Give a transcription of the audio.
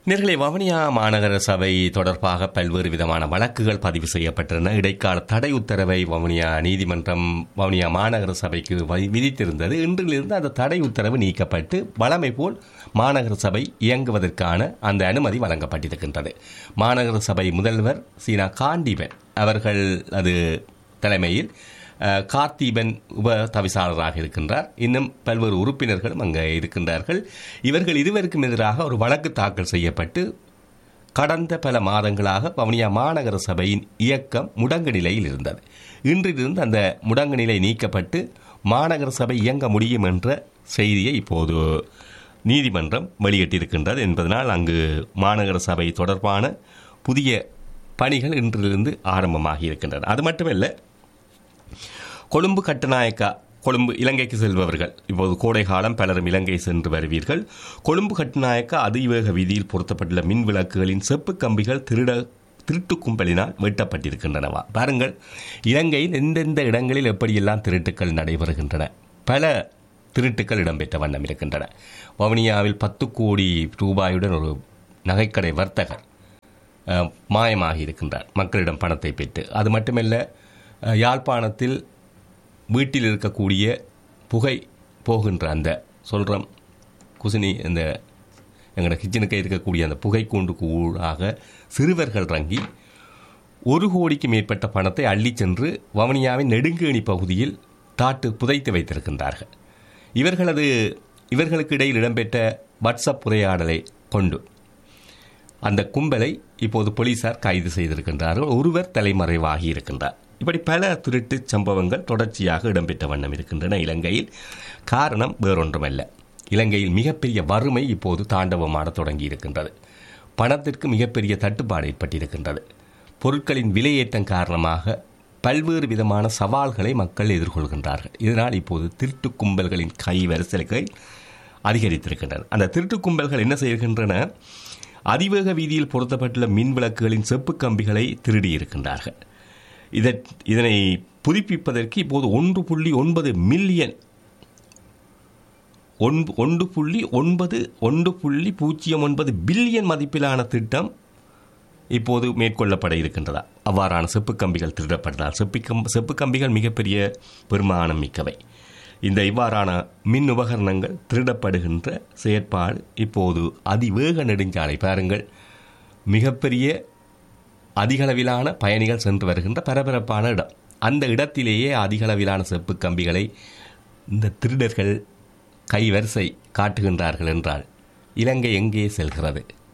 நேர்களை வவுனியா மாநகர சபை தொடர்பாக பல்வேறு விதமான வழக்குகள் பதிவு செய்யப்பட்டிருந்தன இடைக்கால தடை உத்தரவை வவுனியா நீதிமன்றம் வவுனியா மாநகர சபைக்கு வி- விதித்திருந்தது இன்றிலிருந்து அந்த தடை உத்தரவு நீக்கப்பட்டு வழமை போல் மாநகர சபை இயங்குவதற்கான அந்த அனுமதி வழங்கப்பட்டிருக்கின்றது மாநகர சபை முதல்வர் சீனா காண்டிபன் அவர்கள் அது தலைமையில் அஹ், கார்த்திபன் உப தவிசாளராக இருக்கின்றார் இன்னும் பல்வேறு உறுப்பினர்களும் அங்கே இருக்கின்றார்கள் இவர்கள் இருவருக்கும் எதிராக ஒரு வழக்கு தாக்கல் செய்யப்பட்டு கடந்த பல மாதங்களாக வவுனியா மாநகர சபையின் இயக்கம் முடங்கு நிலையில் இருந்தது இன்றிலிருந்து அந்த முடங்கு நிலை நீக்கப்பட்டு மாநகர சபை இயங்க முடியும் என்ற செய்தியை இப்போது நீதிமன்றம் வெளியிட்டிருக்கின்றது என்பதனால் அங்கு மாநகர சபை தொடர்பான புதிய பணிகள் இன்றிலிருந்து ஆரம்பமாகி இருக்கின்றன அது மட்டுமல்ல கொழும்பு கட்டுநாயக்கா கொழும்பு இலங்கைக்கு செல்பவர்கள் இப்போது கோடை காலம் பலரும் இலங்கை சென்று வருவீர்கள் கொழும்பு கட்டுநாயக்கா அதிவேக வீதியில் பொருத்தப்பட்டுள்ள மின் விளக்குகளின் செப்பு கம்பிகள் திருட திருட்டு கும்பலினால் வெட்டப்பட்டிருக்கின்றனவா பாருங்கள் இலங்கையில் எந்தெந்த இடங்களில் எப்படியெல்லாம் திருட்டுக்கள் நடைபெறுகின்றன பல திருட்டுக்கள் இடம்பெற்ற வண்ணம் இருக்கின்றன வவுனியாவில் பத்து கோடி ரூபாயுடன் ஒரு நகைக்கடை வர்த்தகர் அஹ், மாயமாகி இருக்கின்றார் மக்களிடம் பணத்தை பெற்று அது மட்டுமல்ல அஹ், யாழ்ப்பாணத்தில் வீட்டில் இருக்கக்கூடிய புகை போகின்ற அந்த சொல்கிறோம் குசினி அந்த எங்களோட கிச்சனுக்கு இருக்கக்கூடிய அந்த புகை கூண்டு கூடாக சிறுவர்கள் இறங்கி ஒரு கோடிக்கு மேற்பட்ட பணத்தை அள்ளிச் சென்று வவுனியாவின் நெடுங்கேணி பகுதியில் தாட்டு புதைத்து வைத்திருக்கின்றார்கள் இவர்களது இவர்களுக்கு இடையில் இடம்பெற்ற வாட்ஸ்அப் உரையாடலை கொண்டு அந்த கும்பலை இப்போது போலீசார் கைது செய்திருக்கின்றார்கள் ஒருவர் தலைமறைவாகி இருக்கின்றார் இப்படி பல திருட்டு சம்பவங்கள் தொடர்ச்சியாக இடம்பெற்ற வண்ணம் இருக்கின்றன இலங்கையில் காரணம் வேறொன்றுமல்ல இலங்கையில் மிகப்பெரிய வறுமை இப்போது தாண்டவமாடத் தொடங்கி இருக்கின்றது பணத்திற்கு மிகப்பெரிய தட்டுப்பாடு ஏற்பட்டிருக்கின்றது பொருட்களின் விலையேற்றம் காரணமாக பல்வேறு விதமான சவால்களை மக்கள் எதிர்கொள்கின்றார்கள் இதனால் இப்போது திருட்டு கும்பல்களின் கை வரிசைகள் அதிகரித்திருக்கின்றன அந்த திருட்டு கும்பல்கள் என்ன செய்கின்றன அதிவேக வீதியில் பொருத்தப்பட்டுள்ள மின் விளக்குகளின் செப்பு கம்பிகளை திருடி இருக்கின்றார்கள் இதை இதனை புதுப்பிப்பதற்கு இப்போது ஒன்று புள்ளி ஒன்பது மில்லியன் ஒன்பு ஒன்று புள்ளி ஒன்பது ஒன்று புள்ளி பூஜ்ஜியம் ஒன்பது பில்லியன் மதிப்பிலான திட்டம் இப்போது மேற்கொள்ளப்பட இருக்கின்றதா அவ்வாறான செப்பு கம்பிகள் திருடப்பட்டதால் செப்பு கம் செப்பு கம்பிகள் மிகப்பெரிய பெருமானம் மிக்கவை இந்த இவ்வாறான மின் உபகரணங்கள் திருடப்படுகின்ற செயற்பாடு இப்போது அதிவேக நெடுஞ்சாலை பாருங்கள் மிகப்பெரிய அதிகளவிலான பயணிகள் சென்று வருகின்ற பரபரப்பான இடம் அந்த இடத்திலேயே அதிகளவிலான செப்பு கம்பிகளை இந்த திருடர்கள் கைவரிசை காட்டுகின்றார்கள் என்றால் இலங்கை எங்கே செல்கிறது